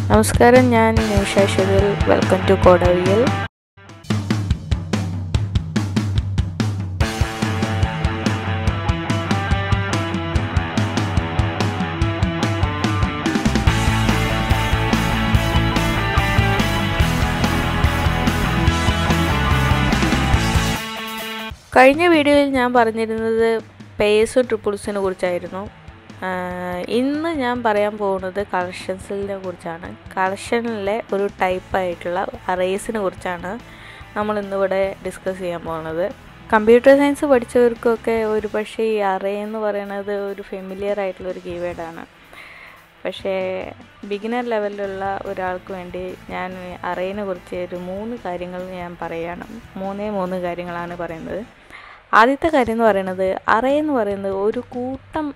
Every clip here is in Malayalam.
നമസ്കാരം ഞാൻ നിമിഷ ഷെറിൽ വെൽക്കം ടു കോടവിയൽ കഴിഞ്ഞ വീഡിയോയിൽ ഞാൻ പറഞ്ഞിരുന്നത് പേഴ്സും ട്രിപ്പിൾസിനെ കുറിച്ചായിരുന്നു ആഹ് ഇന്ന് ഞാൻ പറയാൻ പോകുന്നത് കളക്ഷൻസിനെ കുറിച്ചാണ് കളക്ഷനിലെ ഒരു ടൈപ്പായിട്ടുള്ള അറേസിനെ കുറിച്ചാണ് നമ്മൾ ഇന്നിവിടെ ഡിസ്കസ് ചെയ്യാൻ പോകുന്നത് കമ്പ്യൂട്ടർ സയൻസ് പഠിച്ചവർക്കൊക്കെ ഒരു പക്ഷേ ഈ അറേ എന്ന് പറയുന്നത് ഒരു ഫെമിലിയർ ആയിട്ടുള്ള ഒരു കീവേഡാണ് പക്ഷേ ബിഗിനർ ലെവലിലുള്ള ഒരാൾക്ക് വേണ്ടി ഞാൻ അറേനെ കുറിച്ച് ഒരു മൂന്ന് കാര്യങ്ങൾ ഞാൻ പറയുകയാണ് മൂന്നേ മൂന്ന് കാര്യങ്ങളാണ് പറയുന്നത് ആദ്യത്തെ കാര്യം എന്ന് പറയുന്നത് അറേ എന്ന് പറയുന്നത് ഒരു കൂട്ടം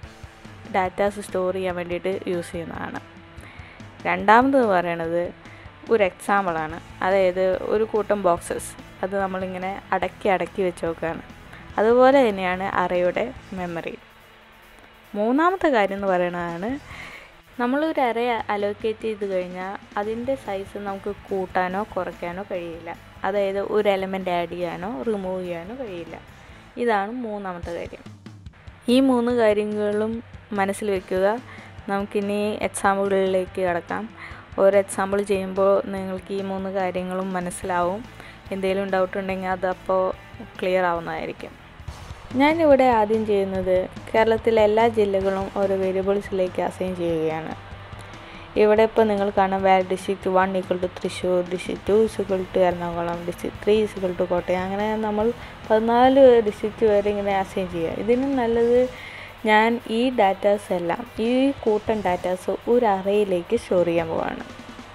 ഡാറ്റാസ് സ്റ്റോർ ചെയ്യാൻ വേണ്ടിയിട്ട് യൂസ് ചെയ്യുന്നതാണ് രണ്ടാമത് പറയണത് ഒരു എക്സാമ്പിളാണ് അതായത് ഒരു കൂട്ടം ബോക്സസ് അത് നമ്മളിങ്ങനെ അടക്കി അടക്കി വെച്ച് നോക്കുകയാണ് അതുപോലെ തന്നെയാണ് അറയുടെ മെമ്മറി മൂന്നാമത്തെ കാര്യം എന്ന് പറയുന്നതാണ് നമ്മളൊരു അറ അലോക്കേറ്റ് ചെയ്ത് കഴിഞ്ഞാൽ അതിൻ്റെ സൈസ് നമുക്ക് കൂട്ടാനോ കുറയ്ക്കാനോ കഴിയില്ല അതായത് ഒരു എലമെൻ്റ് ആഡ് ചെയ്യാനോ റിമൂവ് ചെയ്യാനോ കഴിയില്ല ഇതാണ് മൂന്നാമത്തെ കാര്യം ഈ മൂന്ന് കാര്യങ്ങളും മനസ്സിൽ വെക്കുക നമുക്കിനി എക്സാമ്പിളുകളിലേക്ക് കടക്കാം ഓരോ എക്സാമ്പിൾ ചെയ്യുമ്പോൾ നിങ്ങൾക്ക് ഈ മൂന്ന് കാര്യങ്ങളും മനസ്സിലാവും എന്തെങ്കിലും ഡൗട്ട് ഉണ്ടെങ്കിൽ അതപ്പോൾ ക്ലിയർ ആവുന്നതായിരിക്കും ഞാനിവിടെ ആദ്യം ചെയ്യുന്നത് കേരളത്തിലെ എല്ലാ ജില്ലകളും ഓരോ വേരിയബിൾസിലേക്ക് അസൈൻ ചെയ്യുകയാണ് ഇവിടെ ഇപ്പോൾ നിങ്ങൾ കാണാം വേറെ district one equal to Thrissur district two ഇസുകൾ ടു എറണാകുളം ഡിസ്ട്രിക്ട് ത്രീ ഇസുകൾ ടു കോട്ടയം അങ്ങനെ നമ്മൾ പതിനാല് ഡിസ്ട്രിക്റ്റ് വരെ ഇങ്ങനെ അസൈൻ ചെയ്യുക ഇതിന് നല്ലത് ഞാൻ ഈ ഡാറ്റാസ് എല്ലാം ഈ കൂട്ടം ഡാറ്റാസ് ഒരു അറയിലേക്ക് സ്റ്റോർ ചെയ്യാൻ പോവാണ്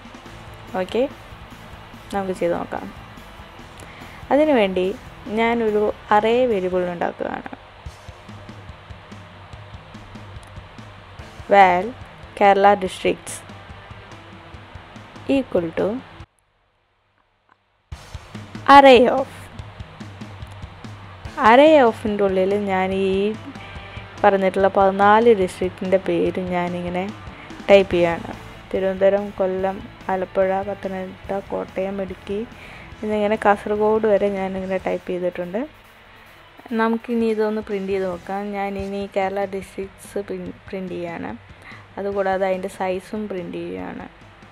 ഓക്കെ നമുക്ക് ചെയ്ത് നോക്കാം അതിനുവേണ്ടി ഞാനൊരു അറേ വേരിയബിൾ ഉണ്ടാക്കുകയാണ് val Kerala districts equal to array of array ഓഫിൻ്റെ ഉള്ളിൽ ഞാൻ ഈ പറഞ്ഞിട്ടുള്ള പതിനാല് ഡിസ്ട്രിക്റ്റിൻ്റെ പേര് ഞാനിങ്ങനെ ടൈപ്പ് ചെയ്യാണ് തിരുവനന്തപുരം കൊല്ലം ആലപ്പുഴ പത്തനംതിട്ട കോട്ടയം ഇടുക്കി എന്നിങ്ങനെ കാസർഗോഡ് വരെ ഞാനിങ്ങനെ ടൈപ്പ് ചെയ്തിട്ടുണ്ട് നമുക്കിനി ഇതൊന്ന് പ്രിൻ്റ് ചെയ്ത് നോക്കാം ഞാനിനി കേരള ഡിസ്ട്രിക്ട്സ് പ്രിൻ്റ് ചെയ്യാണ് അതുകൂടാതെ അതിൻ്റെ സൈസും പ്രിൻ്റ് ചെയ്യുകയാണ്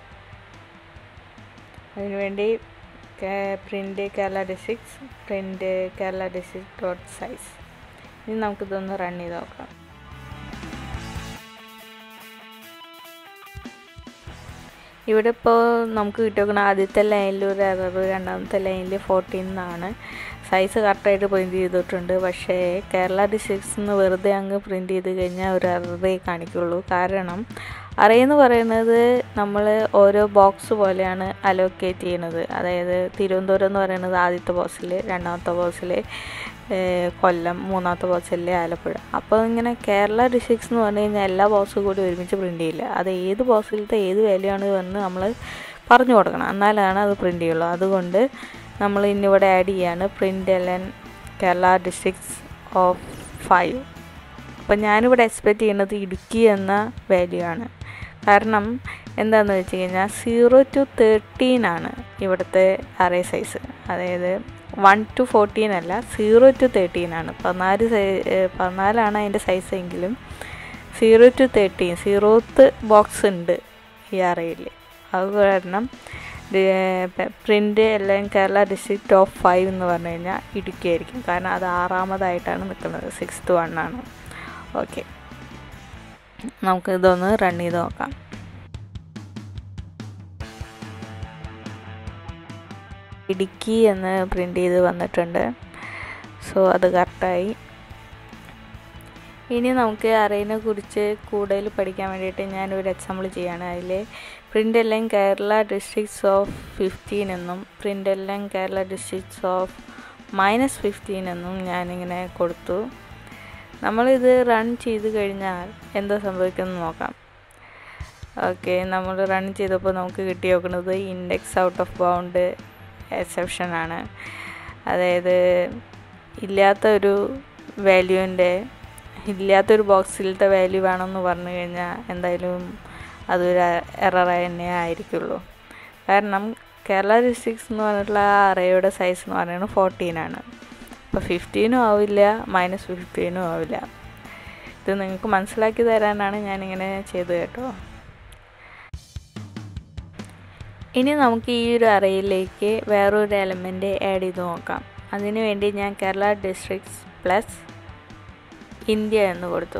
അതിനുവേണ്ടി print Kerala districts print Kerala district dot size ഇനി നമുക്കിതൊന്ന് റൺ ചെയ്ത് നോക്കാം ഇവിടെ ഇപ്പോൾ നമുക്ക് കിട്ടിയേക്കുന്ന ആദ്യത്തെ ലൈനിൽ ഒരു എറർ രണ്ടാമത്തെ ലൈനിൽ ഫോർട്ടീൻ എന്നാണ് സൈസ് കറക്റ്റായിട്ട് പ്രിൻറ്റ് ചെയ്തിട്ടുണ്ട് പക്ഷേ കേരള ഡിസ്ട്രിക്ട്സ് എന്ന് വെറുതെ അങ്ങ് പ്രിൻറ്റ് ചെയ്ത് കഴിഞ്ഞാൽ ഒരു എററേ കാണിക്കുള്ളൂ കാരണം അറേന്ന് പറയുന്നത് നമ്മൾ ഓരോ ബോക്സ് പോലെയാണ് അലോക്കേറ്റ് ചെയ്യുന്നത് അതായത് തിരുവനന്തപുരം എന്ന് പറയുന്നത് ആദ്യത്തെ ബോക്സിൽ രണ്ടാമത്തെ ബോക്സിൽ കൊല്ലം മൂന്നാമത്തെ ബോക്സിലെ ആലപ്പുഴ അപ്പോൾ ഇങ്ങനെ കേരള ഡിസ്ട്രിക്ട്സ് എന്ന് പറഞ്ഞു കഴിഞ്ഞാൽ എല്ലാ ബോക്സും കൂടി ഒരുമിച്ച് പ്രിൻ്റ് ചെയ്യില്ല അത് ഏത് ബോക്സിലത്തെ ഏത് വാല്യൂ ആണ് എന്ന് നമ്മൾ പറഞ്ഞു കൊടുക്കണം എന്നാലാണ് അത് പ്രിൻ്റ് ചെയ്യുള്ളൂ അതുകൊണ്ട് നമ്മൾ ഇന്നിവിടെ ആഡ് ചെയ്യാണ് പ്രിൻ്റ് എലൻ കേരള ഡിസ്ട്രിക്ട്സ് ഓഫ് ഫൈവ് അപ്പം ഞാനിവിടെ എക്സ്പെക്റ്റ് ചെയ്യുന്നത് ഇടുക്കി എന്ന വാല്യൂ ആണ് കാരണം എന്താണെന്ന് വെച്ച് കഴിഞ്ഞാൽ സീറോ ടു തേർട്ടീൻ ആണ് ഇവിടുത്തെ അറേ സൈസ് അതായത് വൺ ടു ഫോർട്ടീൻ അല്ല സീറോ ടു തേർട്ടീൻ ആണ് പതിനാല് പതിനാലാണ് അതിൻ്റെ സൈസ് എങ്കിലും zero to thirteen zeroth box ഉണ്ട് ഈ അറയിൽ അത് കാരണം പ്രിൻ്റ് എല്ലാം കേരള ഡിസ്ട്രിക്റ്റ് ഓഫ് ഫൈവ് എന്ന് പറഞ്ഞു കഴിഞ്ഞാൽ ഇടുക്കി ആയിരിക്കും കാരണം അത് ആറാമതായിട്ടാണ് നിൽക്കുന്നത് സിക്സ്ത് വൺ ആണ് ഓക്കെ നമുക്ക് ഇതൊന്ന് റൺ ചെയ്ത് നോക്കാം ഇടുക്കി എന്ന് പ്രിൻ്റ് ചെയ്ത് വന്നിട്ടുണ്ട് സോ അത് കറക്റ്റായി ഇനി നമുക്ക് അറേനെ കുറിച്ച് കൂടുതൽ പഠിക്കാൻ വേണ്ടിയിട്ട് ഞാനൊരു എക്സാമ്പിൾ ചെയ്യാണ് അതിൽ പ്രിൻ്റ് എല്ലാം കേരള ഡിസ്ട്രിക്ട്സ് ഓഫ് ഫിഫ്റ്റീൻ എന്നും പ്രിൻ്റ് എല്ലാം Kerala districts of minus fifteen എന്നും ഞാനിങ്ങനെ കൊടുത്തു നമ്മളിത് റൺ ചെയ്ത് കഴിഞ്ഞാൽ എന്താ സംഭവിക്കുന്നത് നോക്കാം ഓക്കെ നമ്മൾ റൺ ചെയ്തപ്പോൾ നമുക്ക് കിട്ടി നോക്കുന്നത് index out of bound exception ആണ് അതായത് ഇല്ലാത്ത ഒരു വാല്യൂവിൻ്റെ ഇല്ലാത്തൊരു ബോക്സിലത്തെ വാല്യൂ വേണമെന്ന് പറഞ്ഞു കഴിഞ്ഞാൽ എന്തായാലും അതൊരു എറർ തന്നെ ആയിരിക്കുള്ളൂ കാരണം കേരള ഡിസ്ട്രിക്ട്സ് എന്ന് പറഞ്ഞിട്ടുള്ള ആ അറേയുടെ സൈസ് എന്ന് പറയുന്നത് ഫോർട്ടീനാണ് അപ്പോൾ ഫിഫ്റ്റീനും ആവില്ല മൈനസ് ഫിഫ്റ്റീനും ആവില്ല ഇത് നിങ്ങൾക്ക് മനസ്സിലാക്കി തരാനാണ് ഞാനിങ്ങനെ ചെയ്തത് കേട്ടോ ഇനി നമുക്ക് ഈ ഒരു അറയിലേക്ക് വേറൊരു എലമെൻറ്റ് ആഡ് ചെയ്ത് നോക്കാം അതിനു വേണ്ടി ഞാൻ കേരള ഡിസ്ട്രിക്ട്സ് പ്ലസ് ഇന്ത്യ എന്ന് കൊടുത്തു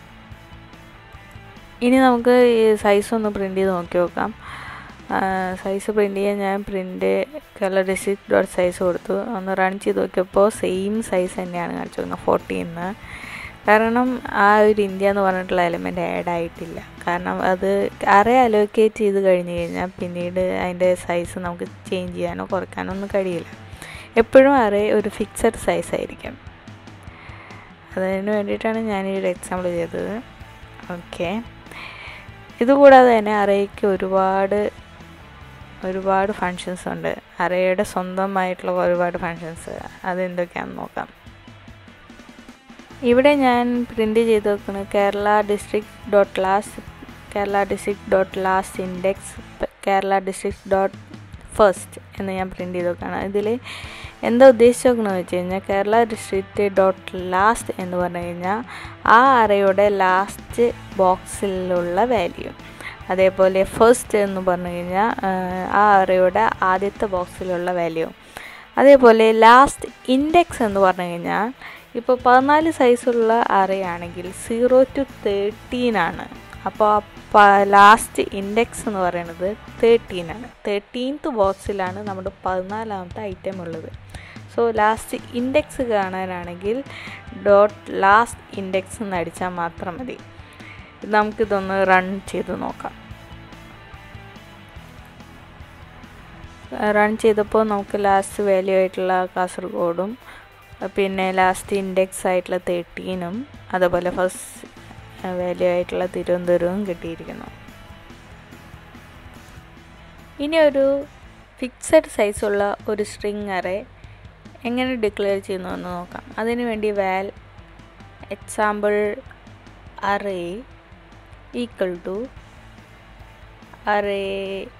ഇനി നമുക്ക് ഈ സൈസ് ഒന്ന് പ്രിൻ്റ് ചെയ്ത് നോക്കി നോക്കാം സൈസ് പ്രിൻ്റ് ചെയ്യാൻ ഞാൻ print Kerala district dot size കൊടുത്തു ഒന്ന് റൺ ചെയ്ത് നോക്കിയപ്പോൾ സെയിം സൈസ് തന്നെയാണ് കാണിച്ചിരുന്നത് ഫോർട്ടീന്ന് കാരണം ആ ഒരു ഇന്ത്യ എന്ന് പറഞ്ഞിട്ടുള്ള എലിമെൻ്റ് ആഡ് ആയിട്ടില്ല കാരണം അത് അറേ അലോക്കേറ്റ് ചെയ്ത് കഴിഞ്ഞ് കഴിഞ്ഞാൽ പിന്നീട് അതിൻ്റെ സൈസ് നമുക്ക് ചേഞ്ച് ചെയ്യാനോ കുറയ്ക്കാനോ ഒന്നും കഴിയില്ല എപ്പോഴും അറേ ഒരു ഫിക്സഡ് സൈസ് ആയിരിക്കും അതിന് വേണ്ടിയിട്ടാണ് ഞാൻ ഈ ഒരു എക്സാമ്പിൾ ചെയ്തത് ഓക്കെ ഇതുകൂടാതെ തന്നെ അറേക്ക് ഒരുപാട് ഒരുപാട് ഫങ്ഷൻസ് ഉണ്ട് അറേയുടെ സ്വന്തമായിട്ടുള്ള ഒരുപാട് ഫങ്ഷൻസ് അതെന്തൊക്കെയാണെന്ന് നോക്കാം ഇവിടെ ഞാൻ പ്രിൻ്റ് ചെയ്ത് വെക്കുന്നത് Kerala district dot last Kerala district dot last index Kerala district dot first എന്ന് ഞാൻ പ്രിൻ്റ് ചെയ്ത് വെക്കുകയാണ് ഇതിൽ എന്താ ഉദ്ദേശിച്ച് നോക്കണമെന്ന് വെച്ച് കഴിഞ്ഞാൽ കേരള ഡിസ്ട്രിക്റ്റ് ഡോട്ട് ലാസ്റ്റ് എന്ന് പറഞ്ഞു കഴിഞ്ഞാൽ ആ അറയുടെ ലാസ്റ്റ് ബോക്സിലുള്ള വാല്യൂ അതേപോലെ ഫസ്റ്റ് എന്ന് പറഞ്ഞു കഴിഞ്ഞാൽ ആ അറയുടെ ആദ്യത്തെ ബോക്സിലുള്ള വാല്യൂ അതേപോലെ ലാസ്റ്റ് ഇൻഡെക്സ് എന്ന് പറഞ്ഞു കഴിഞ്ഞാൽ ഇപ്പോൾ പതിനാല് സൈസുള്ള അറയാണെങ്കിൽ സീറോ ടു തേർട്ടീൻ ആണ് അപ്പോൾ ലാസ്റ്റ് ഇൻഡെക്സ് എന്ന് പറയുന്നത് തേർട്ടീൻ ആണ് തേർട്ടീൻത്ത് ബോക്സിലാണ് നമ്മുടെ പതിനാലാമത്തെ ഐറ്റം ഉള്ളത് സോ ലാസ്റ്റ് ഇൻഡെക്സ് കാണാനാണെങ്കിൽ ഡോട്ട് ലാസ്റ്റ് ഇൻഡെക്സ് എന്ന് അടിച്ചാൽ മാത്രം മതി നമുക്കിതൊന്ന് റൺ ചെയ്ത് നോക്കാം റൺ ചെയ്തപ്പോൾ നമുക്ക് ലാസ്റ്റ് വാല്യൂ ആയിട്ടുള്ള കാസർഗോഡും പിന്നെ ലാസ്റ്റ് ഇൻഡെക്സ് ആയിട്ടുള്ള തേർട്ടീനും അതുപോലെ ഫസ്റ്റ് വാല്യൂ ആയിട്ടുള്ള തിരുവനന്തപുരവും കിട്ടിയിരിക്കുന്നു ഇനി ഒരു ഫിക്സഡ് സൈസുള്ള ഒരു സ്ട്രിങ് അറേ എങ്ങനെ ഡിക്ലെയർ ചെയ്യുന്നു എന്ന് നോക്കാം അതിനു വേണ്ടി val example array equal to array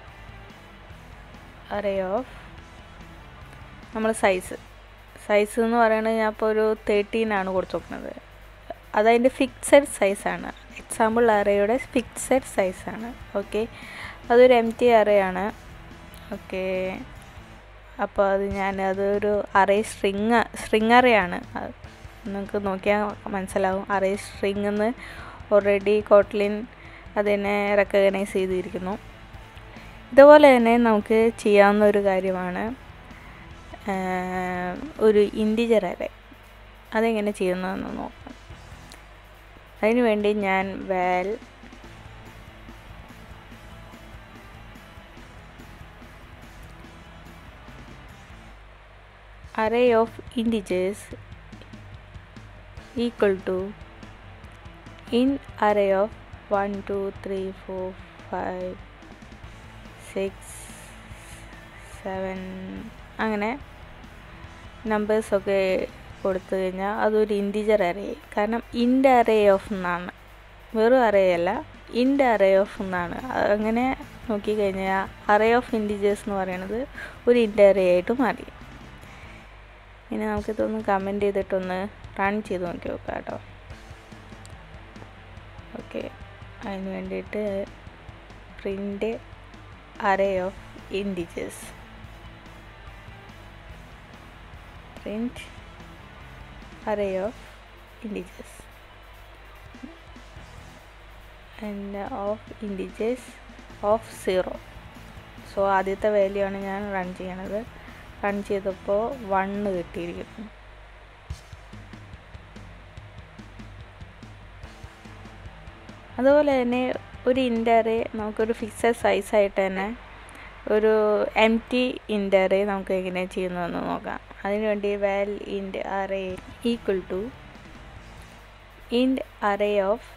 array of നമ്മൾ സൈസ് സൈസ് എന്ന് പറയുന്നത് ഞാൻ ഇപ്പോൾ ഒരു തേർട്ടീൻ ആണ് കൊടുത്തു നോക്കുന്നത് അതതിൻ്റെ ഫിക്സഡ് സൈസാണ് എക്സാമ്പിൾ അറേയുടെ ഫിക്സഡ് സൈസാണ് ഓക്കെ അതൊരു എം ടി അറയാണ് ഓക്കെ അപ്പോൾ അത് ഞാൻ അതൊരു അറേ സ്ട്രിങ് സ്ട്രിങ് അറയാണ് നിങ്ങൾക്ക് നോക്കിയാൽ മനസ്സിലാവും അറേ സ്ട്രിങ് എന്ന് ഓൾറെഡി കോട്ട്ലിൻ അതിനെ റെക്കഗ്നൈസ് ചെയ്തിരിക്കുന്നു ഇതുപോലെ തന്നെ നമുക്ക് ചെയ്യാവുന്ന ഒരു കാര്യമാണ് ഒരു ഇൻഡിജർ അറേ അതെങ്ങനെ ചെയ്യുന്നതെന്ന് നോക്കാം അതിനു വേണ്ടി ഞാൻ വാൽ array of integers equal to in array of 1 2 3 4 5 6 7 അങ്ങനെ നമ്പേഴ്സൊക്കെ കൊടുത്തു കഴിഞ്ഞാൽ അതൊരു ഇൻറ്റിജർ അറേ കാരണം ഇൻഡ് അറേ ഓഫ് എന്നാണ് വെറും അറേ അല്ല ഇൻഡ് അറേ ഓഫ് എന്നാണ് അങ്ങനെ നോക്കിക്കഴിഞ്ഞാൽ അറേ ഓഫ് ഇൻറ്റിജേഴ്സ് എന്ന് പറയുന്നത് ഒരു ഇൻഡ് അറേ ആയിട്ട് മാറി ഇനി നമുക്കിതൊന്ന് കമൻറ്റ് ചെയ്തിട്ടൊന്ന് റൺ ചെയ്ത് നോക്കി നോക്കാം കേട്ടോ ഓക്കെ അതിന് വേണ്ടിയിട്ട് print array of integers print array of integers and of integers of 0 so ആദ്യത്തെ വാല്യൂ ആണ് ഞാൻ റൺ ചെയ്യണത് റൺ ചെയ്തപ്പോൾ വണ്ണ് കിട്ടിയിരിക്കുന്നു അതുപോലെ തന്നെ ഒരു ഇൻ്ററേ നമുക്കൊരു ഫിക്സഡ് സൈസായിട്ട് തന്നെ ഒരു എം ടി ഇൻ്ററേ നമുക്ക് എങ്ങനെ ചെയ്യുന്നതെന്ന് നോക്കാം അതിനുവേണ്ടി val int array equal to int array of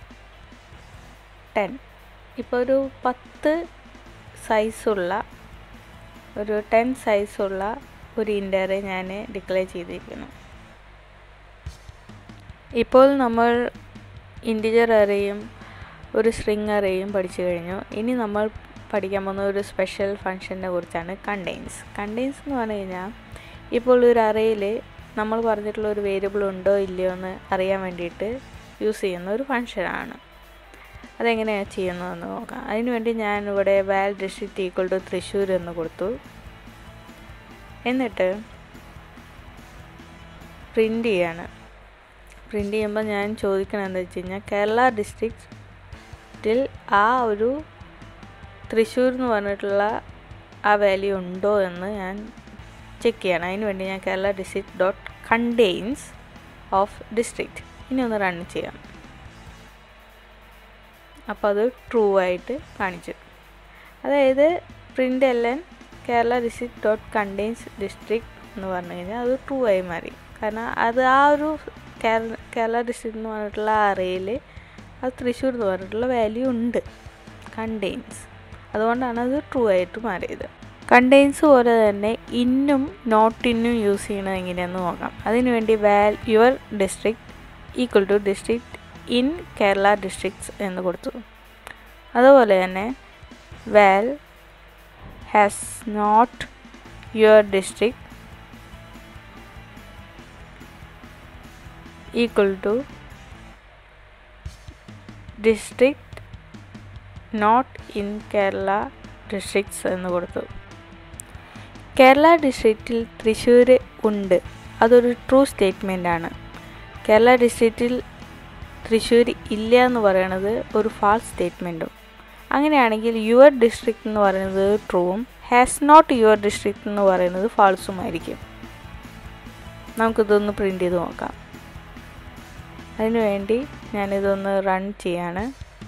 ten ഇപ്പോൾ ഒരു പത്ത് സൈസുള്ള ഒരു ടെൻ സൈസുള്ള ഒരു ഇൻ്ററെ ഞാൻ ഡിക്ലെയർ ചെയ്തിരിക്കുന്നു ഇപ്പോൾ നമ്മൾ ഇൻറ്റിജർ അറേയും ഒരു സ്ട്രിങ് അറേയും പഠിച്ചു കഴിഞ്ഞു ഇനി നമ്മൾ പഠിക്കാൻ പോകുന്ന ഒരു സ്പെഷ്യൽ ഫങ്ഷനെ കുറിച്ചാണ് കണ്ടെയ്ൻസ് കണ്ടെയ്ൻസ് എന്ന് പറഞ്ഞു കഴിഞ്ഞാൽ ഇപ്പോൾ ഒരു അറയിൽ നമ്മൾ പറഞ്ഞിട്ടുള്ള ഒരു വേരിയബിൾ ഉണ്ടോ ഇല്ലയോ എന്ന് അറിയാൻ വേണ്ടിയിട്ട് യൂസ് ചെയ്യുന്ന ഒരു ഫങ്ഷനാണ് അതെങ്ങനെയാണ് ചെയ്യുന്നതെന്ന് നോക്കാം അതിനുവേണ്ടി ഞാൻ ഇവിടെ വാൽ ഡിസ്ട്രിക്റ്റ് ഈക്വൽ ടു തൃശ്ശൂർ എന്ന് കൊടുത്തു എന്നിട്ട് പ്രിൻ്റ് ചെയ്യാണ് പ്രിൻ്റ് ചെയ്യുമ്പോൾ ഞാൻ ചോദിക്കണം എന്താ വെച്ച് കഴിഞ്ഞാൽ കേരള ഡിസ്ട്രിക്റ്റിൽ ആ ഒരു തൃശ്ശൂർ എന്ന് പറഞ്ഞിട്ടുള്ള ആ വാല്യൂ ഉണ്ടോ എന്ന് ഞാൻ ചെക്ക് ചെയ്യണം അതിന് വേണ്ടി ഞാൻ Kerala district dot contains of district ഇനി ഒന്ന് റൺ ചെയ്യാം അപ്പോൾ അത് ട്രൂ ആയിട്ട് കാണിച്ചു അതായത് print L N Kerala district dot contains district എന്ന് പറഞ്ഞു കഴിഞ്ഞാൽ അത് ട്രൂ ആയി മാറി കാരണം അത് ആ ഒരു കേരള ഡിസ്ട്രിക്ട് എന്ന് പറഞ്ഞിട്ടുള്ള അറയിൽ അത് തൃശ്ശൂർ എന്ന് പറഞ്ഞിട്ടുള്ള വാല്യൂ ഉണ്ട് കണ്ടെയ്ൻസ് അതുകൊണ്ടാണ് അത് ട്രൂ ആയിട്ട് മാറിയത് കണ്ടെയ്ൻസ് പോലെ തന്നെ ഇന്നും നോട്ട് ഇന്നും യൂസ് ചെയ്യണത് എങ്ങനെയാണെന്ന് നോക്കാം അതിനുവേണ്ടി val your district equal to district in Kerala districts എന്ന് കൊടുത്തു അതുപോലെ തന്നെ val has not your district equal to district not in Kerala districts എന്ന് കൊടുത്തു കേരള ഡിസ്ട്രിക്റ്റിൽ തൃശ്ശൂർ ഉണ്ട് അതൊരു ട്രൂ സ്റ്റേറ്റ്മെൻ്റ് ആണ് കേരള ഡിസ്ട്രിക്റ്റിൽ തൃശ്ശൂർ ഇല്ല എന്ന് പറയുന്നത് ഒരു ഫാൾസ് സ്റ്റേറ്റ്മെൻറ്റും അങ്ങനെയാണെങ്കിൽ യുവർ ഡിസ്ട്രിക്റ്റ് എന്ന് പറയുന്നത് ട്രൂവും ഹാസ് നോട്ട് യുവർ ഡിസ്ട്രിക്റ്റ് എന്ന് പറയുന്നത് ഫാൾസുമായിരിക്കും നമുക്കിതൊന്ന് പ്രിൻ്റ് ചെയ്ത് നോക്കാം അതിനുവേണ്ടി ഞാനിതൊന്ന് റൺ ചെയ്യാണ്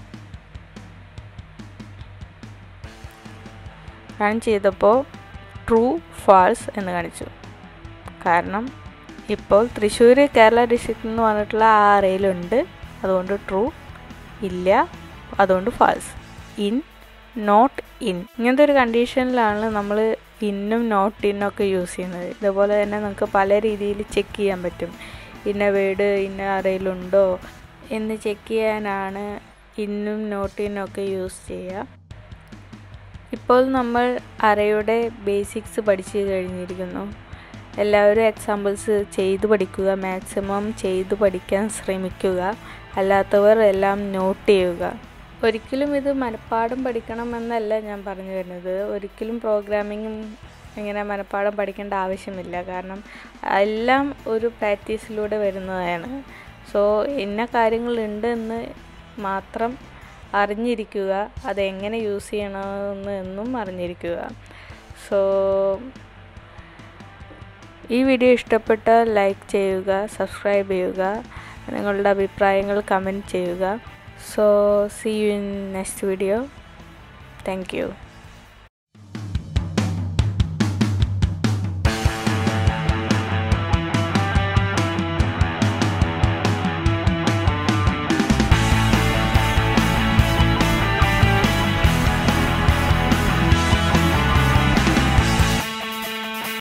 റൺ ചെയ്തപ്പോൾ ട്രൂ ഫാൾസ് എന്ന് കാണിച്ചു കാരണം ഇപ്പോൾ തൃശ്ശൂർ കേരള ഡിസ്ട്രിക്റ്റ് എന്ന് പറഞ്ഞിട്ടുള്ള ആ അറയിലുണ്ട് അതുകൊണ്ട് ട്രൂ ഇല്ല അതുകൊണ്ട് ഫാൾസ് ഇൻ നോട്ട് ഇൻ ഇങ്ങനത്തെ ഒരു കണ്ടീഷനിലാണ് നമ്മൾ ഇന്നും നോട്ട് ഇന്നും ഒക്കെ യൂസ് ചെയ്യുന്നത് ഇതുപോലെ തന്നെ നമുക്ക് പല രീതിയിൽ ചെക്ക് ചെയ്യാൻ പറ്റും ഇന്ന വേർഡ് ഇന്ന അറയിലുണ്ടോ എന്ന് ചെക്ക് ചെയ്യാനാണ് ഇന്നും നോട്ട് ഇന്നും ഒക്കെ യൂസ് ചെയ്യുക ഇപ്പോൾ നമ്മൾ അറയുടെ ബേസിക്സ് പഠിച്ചു കഴിഞ്ഞിരിക്കുന്നു എല്ലാവരും എക്സാമ്പിൾസ് ചെയ്തു പഠിക്കുക മാക്സിമം ചെയ്തു പഠിക്കാൻ ശ്രമിക്കുക അല്ലാത്തവർ എല്ലാം നോട്ട് ചെയ്യുക ഒരിക്കലും ഇത് മനഃപ്പാഠം പഠിക്കണമെന്നല്ല ഞാൻ പറഞ്ഞു വരുന്നത് ഒരിക്കലും പ്രോഗ്രാമിങ്ങും ഇങ്ങനെ മനഃപ്പാഠം പഠിക്കേണ്ട ആവശ്യമില്ല കാരണം എല്ലാം ഒരു പ്രാക്ടീസിലൂടെ വരുന്നതാണ് സോ ഇന്ന കാര്യങ്ങളുണ്ട് എന്ന് മാത്രം അറിഞ്ഞിരിക്കുക അതെങ്ങനെ യൂസ് ചെയ്യണമെന്ന് എന്നും അറിഞ്ഞിരിക്കുക സോ ഈ വീഡിയോ ഇഷ്ടപ്പെട്ടാൽ ലൈക്ക് ചെയ്യുക സബ്സ്ക്രൈബ് ചെയ്യുക നിങ്ങളുടെ അഭിപ്രായങ്ങൾ കമൻറ്റ് ചെയ്യുക so see you in next video thank U